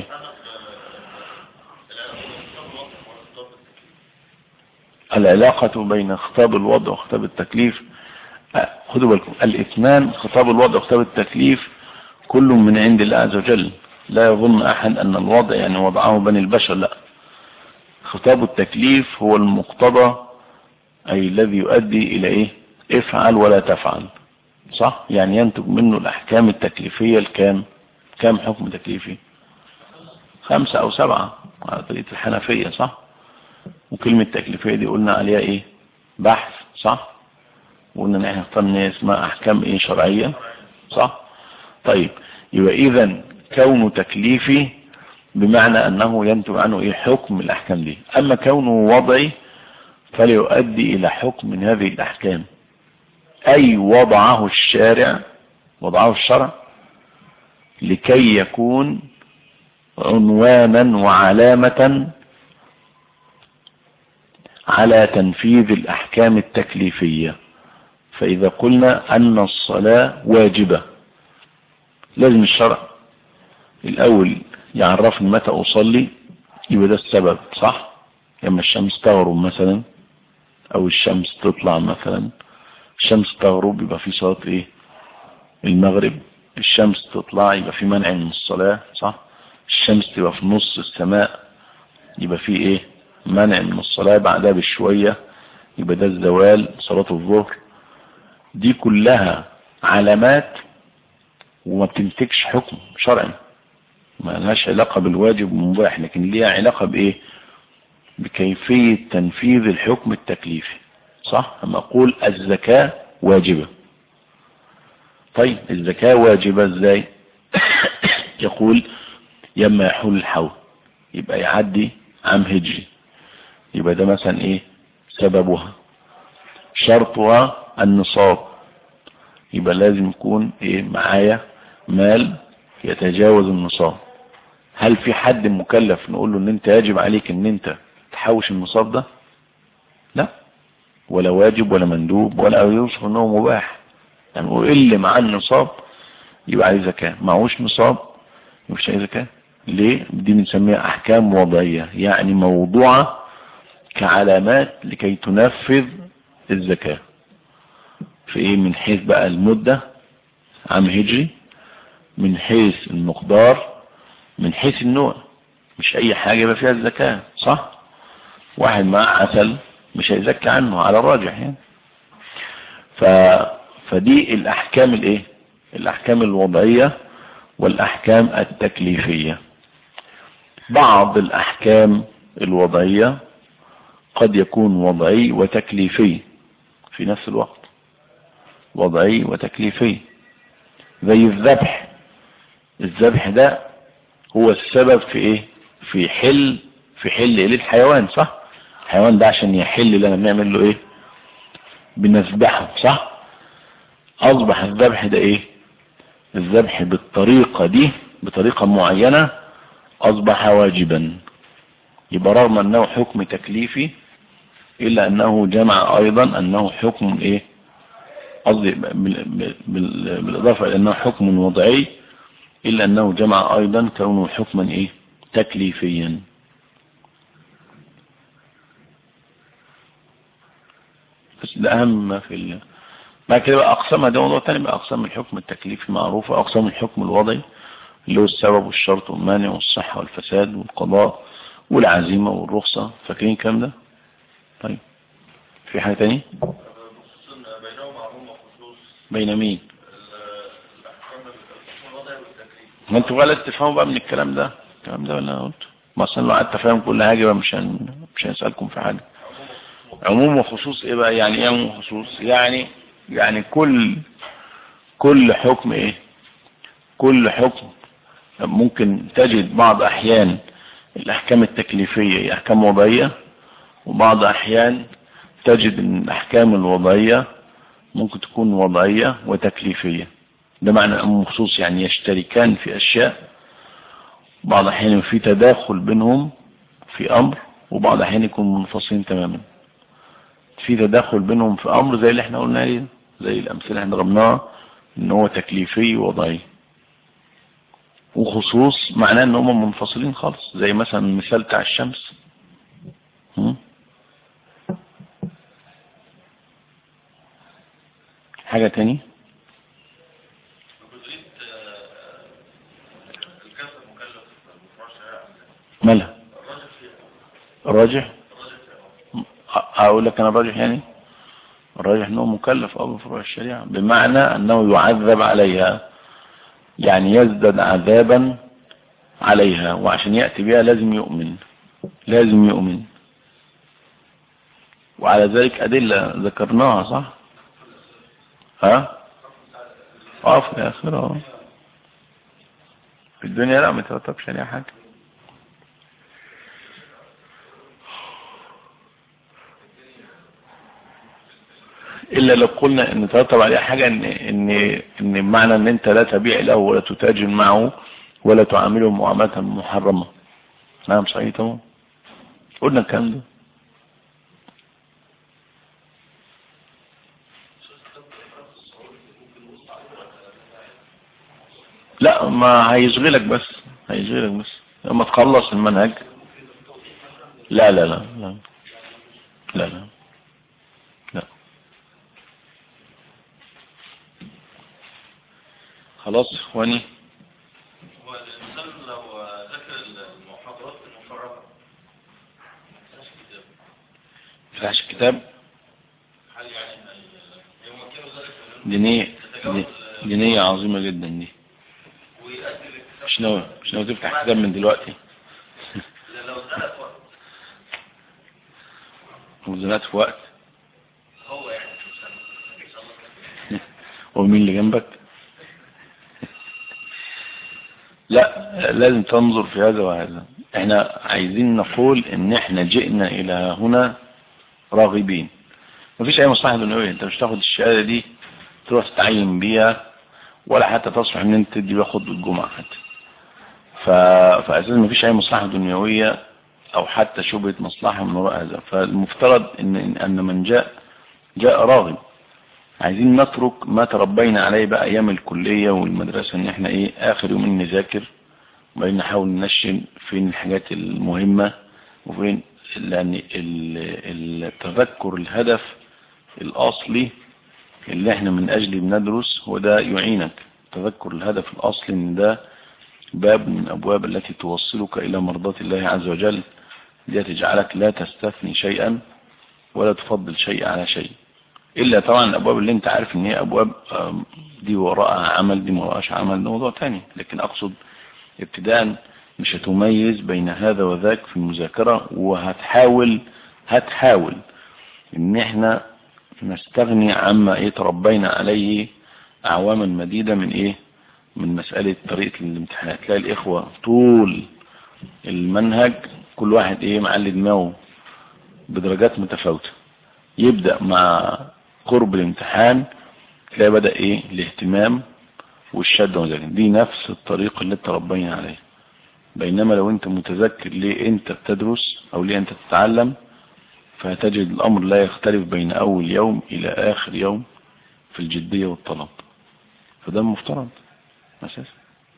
العلاقة بين خطاب الوضع وخطاب التكليف أه، خدوا بالكم الاثنان خطاب الوضع وخطاب التكليف كل من عند الله عز وجل لا يظن احد ان الوضع يعني وضعه بني البشر لا خطاب التكليف هو المقتضى اي الذي يؤدي الى ايه افعل ولا تفعل صح يعني ينتج منه الاحكام التكليفية الكام كام حكم تكليفي خمسة او سبعة على طريقة الحنفية صح وكلمة تكليفية دي قلنا عليها ايه بحث صح وقلنا ان احنا اخترنا اسمها احكام ايه شرعية صح طيب يبقى اذا كون تكليفي بمعنى انه ينتج عنه ايه حكم الاحكام دي اما كونه وضعي فليؤدي الى حكم من هذه الاحكام اي وضعه الشارع وضعه الشرع لكي يكون عنوانا وعلامة على تنفيذ الأحكام التكليفية فإذا قلنا أن الصلاة واجبة لازم الشرع الأول يعرفني متى أصلي يبقى ده السبب صح لما الشمس تغرب مثلا أو الشمس تطلع مثلا الشمس تغرب يبقى في صلاة إيه المغرب الشمس تطلع يبقى في منع من الصلاة صح الشمس تبقى في نص السماء يبقى في ايه منع من الصلاة بعدها بشوية يبقى ده الزوال صلاة الظهر دي كلها علامات وما بتنتجش حكم شرعي ما لهاش علاقة بالواجب والمباح لكن ليها علاقة بايه بكيفية تنفيذ الحكم التكليفي صح اما اقول الزكاة واجبة طيب الزكاة واجبة ازاي يقول يما يحول الحول يبقى يعدي عام هجري يبقى ده مثلا ايه سببها شرطها النصاب يبقى لازم يكون ايه معايا مال يتجاوز النصاب هل في حد مكلف نقول له ان انت يجب عليك ان انت تحوش النصاب ده لا ولا واجب ولا مندوب ولا يوصف انه مباح يعني هو اللي معاه النصاب يبقى عليه زكاة معهوش نصاب مش عليه زكاة ليه دي بنسميها احكام وضعية يعني موضوعة كعلامات لكي تنفذ الزكاة في ايه من حيث بقى المدة عام هجري من حيث المقدار من حيث النوع مش اي حاجة يبقى فيها الزكاة صح واحد معاه عسل مش هيزكى عنه على الراجح يعني ف... فدي الاحكام الايه الاحكام الوضعية والاحكام التكليفية بعض الاحكام الوضعية قد يكون وضعي وتكليفي في نفس الوقت وضعي وتكليفي زي الذبح الذبح ده هو السبب في ايه في حل في حل ايه الحيوان صح الحيوان ده عشان يحل لنا بنعمل له ايه بنذبحه صح اصبح الذبح ده ايه الذبح بالطريقة دي بطريقة معينة اصبح واجبا يبقى رغم انه حكم تكليفي الا انه جمع ايضا انه حكم ايه قصدي بالاضافة الى انه حكم وضعي الا انه جمع ايضا كونه حكما ايه تكليفيا بس ده اهم ما في ال... بعد كده بقى اقسامها ده موضوع تاني بقى اقسام الحكم التكليفي معروفة اقسام الحكم الوضعي اللي هو السبب والشرط والمانع والصحة والفساد والقضاء والعزيمة والرخصة فاكرين الكلام ده طيب في حاجة تاني بينهما عموم وخصوص بين مين الاحكام الحكم الوضعي والتكليف ما انتوا غلط تفهموا بقى من الكلام ده الكلام ده ولا أنا قلت ما اصلا لو قعدت افهم كل حاجة بقى مش هن... مش هنسألكم في حاجة عموم وخصوص ايه بقى يعني ايه عموم وخصوص يعني يعني كل كل حكم ايه كل حكم ممكن تجد بعض احيان الاحكام التكليفية هي احكام وضعية وبعض احيان تجد ان الاحكام الوضعية ممكن تكون وضعية وتكليفية ده معنى عموم وخصوص يعني يشتركان في اشياء بعض احيان في تداخل بينهم في امر وبعض احيان يكون منفصلين تماما في تداخل بينهم في امر زي اللي احنا قلنا عليه زي الامثله اللي احنا ضربناها ان هو تكليفي ووضعي وخصوص معناه ان هم منفصلين خالص زي مثلا المثال بتاع الشمس هم؟ حاجة تاني جزئية الكسب مكلف بفروع الشريعة مالها الراجل فيها الراجح الراجل فيها اقول لك انا الراجح يعني الراجح انه مكلف اه بفروع الشريعة بمعنى انه يعذب عليها يعني يزداد عذابا عليها وعشان يأتي بها لازم يؤمن لازم يؤمن وعلى ذلك أدلة ذكرناها صح ها اه في الآخرة اه في الدنيا لا ما ترتبش عليها حاجة إلا لو قلنا إن ترتب عليها حاجة إن إن إن معنى إن أنت لا تبيع له ولا تتاجر معه ولا تعامله معاملة محرمة نعم صحيح تمام قلنا الكلام ده لا ما هيشغلك بس هيشغلك بس لما تخلص المنهج لا لا لا لا لا لا لا خلاص اخواني هو الإنسان لو ذاكر المحاضرات المفرغة مفيهاش كتاب فتحش الكتاب هل يعني هي- يمكنه ذلك من دي نية دي, دي نية عظيمة جدا دي ويؤدي الاكتساب مش ناوي مش ناوي تفتح كتاب من دلوقتي لو زنق وقت وزنات في وقت هو يعني في السنة إن شاء الله ومين اللي جنبك لا لازم تنظر في هذا وهذا احنا عايزين نقول ان احنا جئنا الى هنا راغبين مفيش اي مصلحة دنيوية انت مش تاخد الشهادة دي تروح تتعين بيها ولا حتى تصلح ان انت تدي بيها خطبة الجمعة حتى ف... فاساسا مفيش اي مصلحة دنيوية او حتى شبهة مصلحة من وراء هذا فالمفترض ان ان من جاء جاء راغب عايزين نترك ما تربينا عليه بقى ايام الكلية والمدرسة ان احنا ايه اخر يومين نذاكر وبعدين نحاول ننشن فين الحاجات المهمة وفين لان ال- التذكر الهدف الاصلي اللي احنا من اجله بندرس هو ده يعينك تذكر الهدف الاصلي ان ده باب من الابواب التي توصلك الى مرضاة الله عز وجل دي تجعلك لا تستثني شيئا ولا تفضل شيء على شيء الا طبعا الابواب اللي انت عارف ان هي ابواب آم، دي وراءها عمل دي ما وراءهاش عمل ده موضوع تاني لكن اقصد ابتداء مش هتميز بين هذا وذاك في المذاكرة وهتحاول هتحاول ان احنا نستغني عما ايه تربينا عليه اعواما مديدة من ايه من مسألة طريقة الامتحانات تلاقي الاخوة طول المنهج كل واحد ايه معلي دماغه بدرجات متفاوتة يبدأ مع قرب الامتحان تلاقي بدأ ايه الاهتمام والشد وذلك دي نفس الطريقة اللي تربينا عليها بينما لو انت متذكر ليه انت بتدرس او ليه انت تتعلم فهتجد الامر لا يختلف بين اول يوم الى اخر يوم في الجدية والطلب فده المفترض اساسا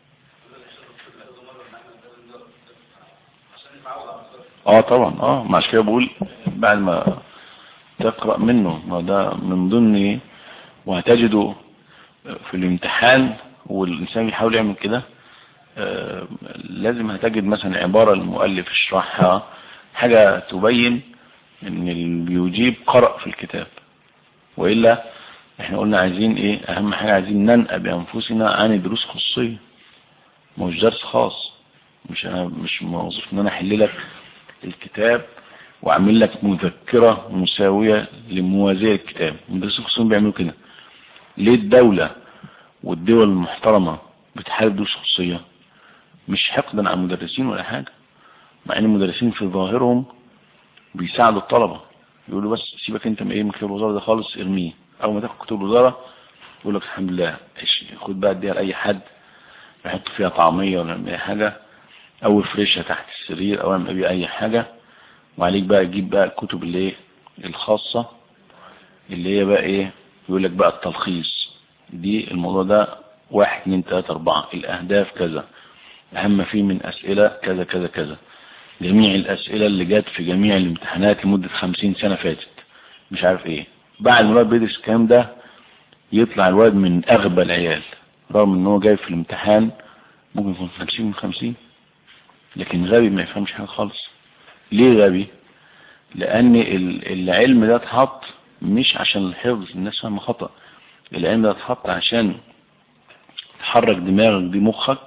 اه طبعا اه مع كده بقول بعد ما تقرأ منه ما ده من ضمن وهتجده في الامتحان والإنسان بيحاول يعمل كده آه، لازم هتجد مثلا عبارة المؤلف يشرحها حاجة تبين ان اللي بيجيب قرأ في الكتاب وإلا احنا قلنا عايزين ايه اهم حاجة عايزين ننقى بأنفسنا عن دروس خصوصية مش درس خاص مش انا مش موظف ان انا احل لك الكتاب واعمل لك مذكرة مساوية لموازية الكتاب المدرسين الخصوصيين بيعملوا كده ليه الدولة والدول المحترمة بتحارب دروس خصوصية مش حقدا على المدرسين ولا حاجة مع ان المدرسين في ظاهرهم بيساعدوا الطلبة يقولوا بس سيبك انت من ايه من كتاب الوزارة ده خالص ارميه اول ما تاخد كتاب الوزارة يقول لك الحمد لله ايش خد بقى اديها لاي حد يحط فيها طعمية ولا يعمل اي حاجة او افرشها تحت السرير او اعمل بيه اي حاجة وعليك بقى تجيب بقى الكتب اللي ايه الخاصة اللي هي بقى ايه يقول لك بقى التلخيص دي الموضوع ده واحد اتنين تلاتة اربعة الاهداف كذا اهم فيه من اسئلة كذا كذا كذا جميع الاسئلة اللي جات في جميع الامتحانات لمدة خمسين سنة فاتت مش عارف ايه بعد ما الواد بيدرس الكلام ده يطلع الواد من اغبى العيال رغم ان هو جاي في الامتحان ممكن يكون خمسين من خمسين لكن غبي ما يفهمش حاجة خالص ليه غبي لان العلم ده اتحط مش عشان الحفظ الناس فاهمه خطأ العلم ده اتحط عشان تحرك دماغك دي مخك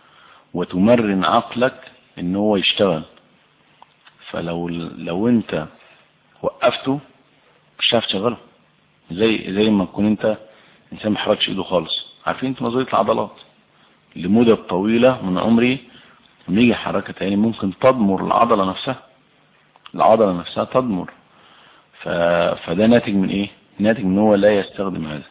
وتمرن عقلك ان هو يشتغل فلو لو انت وقفته مش هتعرف تشغله زي زي ما تكون انت انسان ما حركش ايده خالص عارفين انت نظريه العضلات لمدة طويلة من عمري لما يجي حركة تاني ممكن تضمر العضلة نفسها العضلة نفسها تضمر ف... فده ناتج من ايه ناتج من هو لا يستخدم هذا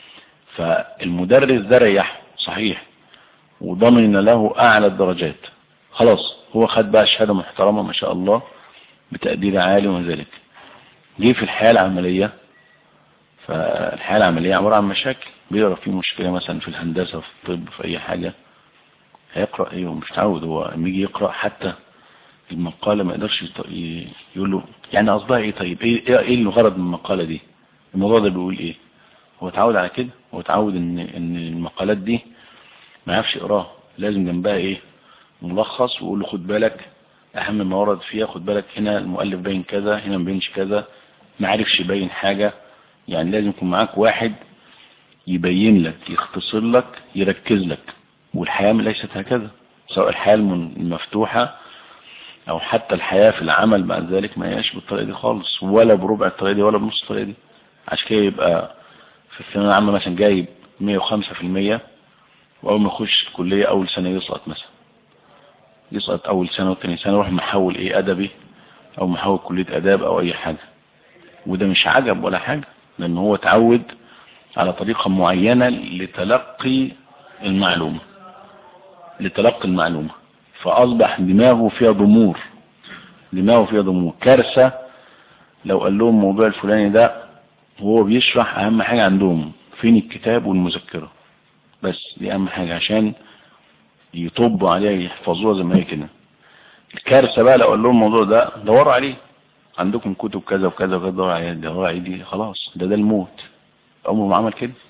فالمدرس ده ريحه صحيح وضمن له اعلى الدرجات خلاص هو خد بقى شهادة محترمة ما شاء الله بتقدير عالي وذلك جه في الحياة العملية فالحياة العملية عبارة عن مشاكل بيقرأ فيه مشكلة مثلا في الهندسة في الطب في اي حاجة هيقرأ ايه ومش تعود هو لما يجي يقرأ حتى المقالة ما يقدرش يقول له يعني قصدها ايه طيب ايه ايه الغرض من المقالة دي الموضوع ده بيقول ايه هو اتعود على كده هو اتعود ان ان المقالات دي ما يعرفش يقراها لازم جنبها ايه ملخص ويقول له خد بالك اهم ما ورد فيها خد بالك هنا المؤلف باين كذا هنا ما بينش كذا ما عرفش يبين حاجة يعني لازم يكون معاك واحد يبين لك يختصر لك يركز لك والحياة ليست هكذا سواء الحياة المفتوحة او حتى الحياة في العمل بعد ذلك ما هياش بالطريقة دي خالص ولا بربع الطريقة دي ولا بنص الطريقة دي عشان كده يبقى في الثانوية العامة مثلا جايب 105% واول ما يخش الكلية اول سنة يسقط مثلا يسقط اول سنة وثاني سنة يروح محول ايه ادبي او محول كلية اداب او اي حاجة وده مش عجب ولا حاجة لان هو اتعود على طريقة معينة لتلقي المعلومة لتلقي المعلومة فاصبح دماغه فيها ضمور دماغه فيها ضمور كارثة لو قال لهم الموضوع الفلاني ده وهو بيشرح اهم حاجة عندهم فين الكتاب والمذكرة بس دي اهم حاجة عشان يطبوا عليها يحفظوها زي ما هي كده الكارثة بقى لو قال لهم الموضوع ده دوروا عليه عندكم كتب كذا وكذا وكذا دوروا عليها دوروا عليه دي خلاص ده ده الموت عمره ما عمل كده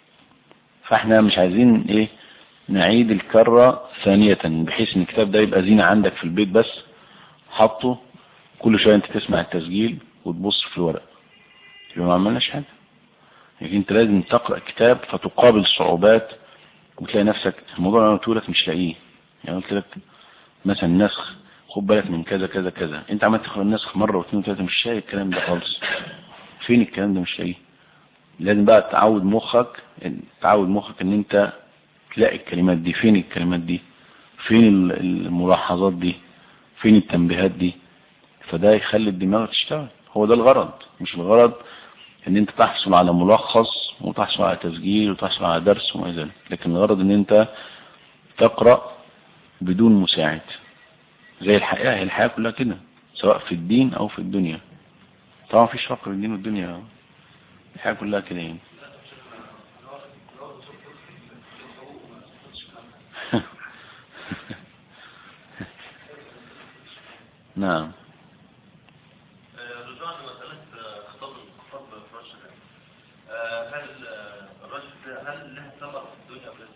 فاحنا مش عايزين ايه نعيد الكرة ثانية بحيث ان الكتاب ده يبقى زينة عندك في البيت بس حطه كل شوية انت تسمع التسجيل وتبص في الورق يبقى ما عملناش حاجة يعني انت لازم تقرأ كتاب فتقابل الصعوبات وتلاقي نفسك الموضوع اللي انا قلت لك مش لاقيه يعني قلت لك مثلا نسخ خد بالك من كذا كذا كذا انت عملت تقرا النسخ مرة واثنين وثلاثة مش شايف الكلام ده خالص فين الكلام ده مش لاقيه لازم بقى تعود مخك تعود مخك ان انت تلاقي الكلمات دي فين الكلمات دي فين الملاحظات دي فين التنبيهات دي فده يخلي الدماغ تشتغل هو ده الغرض مش الغرض ان انت تحصل على ملخص وتحصل على تسجيل وتحصل على درس وما ذلك لكن الغرض ان انت تقرأ بدون مساعد زي الحياة هي الحياة كلها كده سواء في الدين او في الدنيا طبعا فيش فرق بين الدين والدنيا الحياة كلها كده يعني نعم رجوعا لمسألة خطاب الخطاب في رشد هل الرشد هل لها ثمر في الدنيا ولا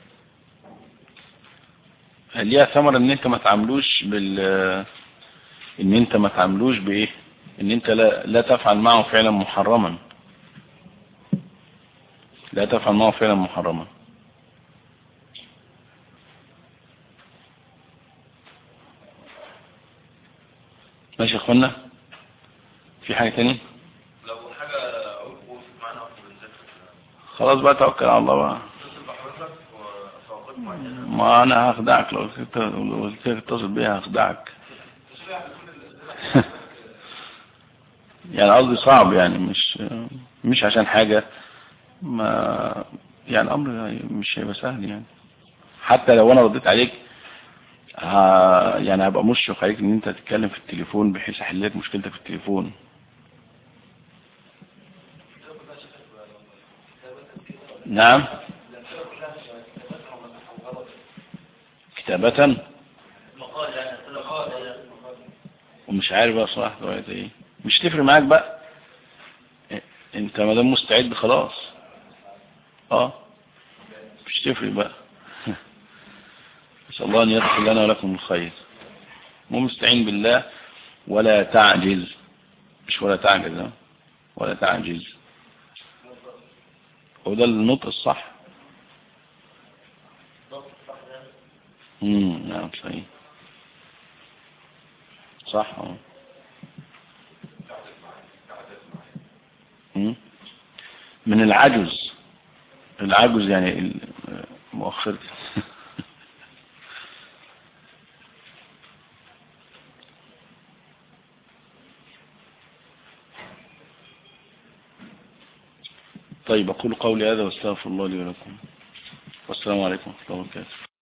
هل ليها ثمرة ان انت ما تعملوش بال ان انت ما تعملوش بايه ان انت لا, لا تفعل معه فعلا محرما لا تفعل معه فعلا محرما ماشي يا اخوانا في حاجة تاني لو حاجة وقفت معانا أكتر من ذلك خلاص بقى توكل على الله بقى اتصل بحضرتك وصوابك معينة ما انا هخدعك لو قلت لو قلت لك اتصل بيها هخدعك يعني قصدي صعب يعني مش مش عشان حاجة ما يعني الامر مش هيبقى سهل يعني حتى لو انا رديت عليك ها يعني هبقى مشفق عليك ان انت تتكلم في التليفون بحيث احل لك مشكلتك في التليفون نعم كتابة مقال يعني مقال ومش عارف بقى صراحة رواية ايه مش تفرق معاك بقى إيه، انت ما دام مستعد خلاص اه مش تفرق بقى نسأل الله ان يدخل لنا ولكم الخير مو مستعين بالله ولا تعجز مش ولا تعجز ها؟ ولا تعجز وده النطق الصح امم نعم صحيح صح اه مم. من العجز العجز يعني ال- مؤخر طيب أقول قولي هذا واستغفر الله لي ولكم والسلام عليكم ورحمة الله وبركاته